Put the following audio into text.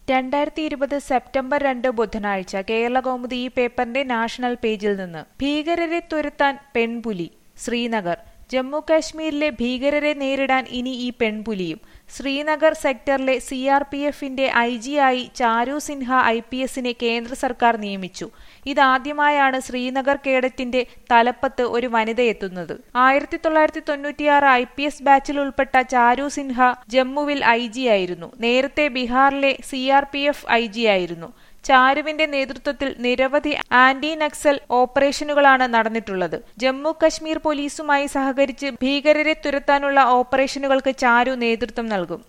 രണ്ടായിരത്തി ഇരുപത് സെപ്റ്റംബർ രണ്ട് ബുധനാഴ്ച കേരളകൗമുദി ഈ പേപ്പറിന്റെ നാഷണൽ പേജിൽ നിന്ന് ഭീകരരെ തുരത്താൻ പെൺപുലി ശ്രീനഗർ ജമ്മു കാശ്മീരിലെ ഭീകരരെ നേരിടാൻ ഇനി ഈ പെൺപുലിയും ശ്രീനഗർ സെക്ടറിലെ സി ആർ പി എഫിന്റെ ഐ ജി ആയി ചാരു സിൻഹ ഐ പി എസിനെ കേന്ദ്ര സർക്കാർ നിയമിച്ചു ഇതാദ്യമായാണ് ശ്രീനഗർ കേഡറ്റിന്റെ തലപ്പത്ത് ഒരു വനിതയെത്തുന്നത് ആയിരത്തി തൊള്ളായിരത്തി തൊണ്ണൂറ്റിയാറ് ഐ പി എസ് ബാച്ചിൽ ഉൾപ്പെട്ട ചാരു സിൻഹ ജമ്മുവിൽ ഐ ജി ആയിരുന്നു നേരത്തെ ബീഹാറിലെ C R P F I G ആയിരുന്നു ചാരുവിന്റെ നേതൃത്വത്തിൽ നിരവധി ആന്റി നക്സൽ ഓപ്പറേഷനുകളാണ് നടന്നിട്ടുള്ളത് ജമ്മു കശ്മീർ പോലീസുമായി സഹകരിച്ച് ഭീകരരെ തുരത്താനുള്ള ഓപ്പറേഷനുകൾക്ക് ചാരു നേതൃത്വം നൽകും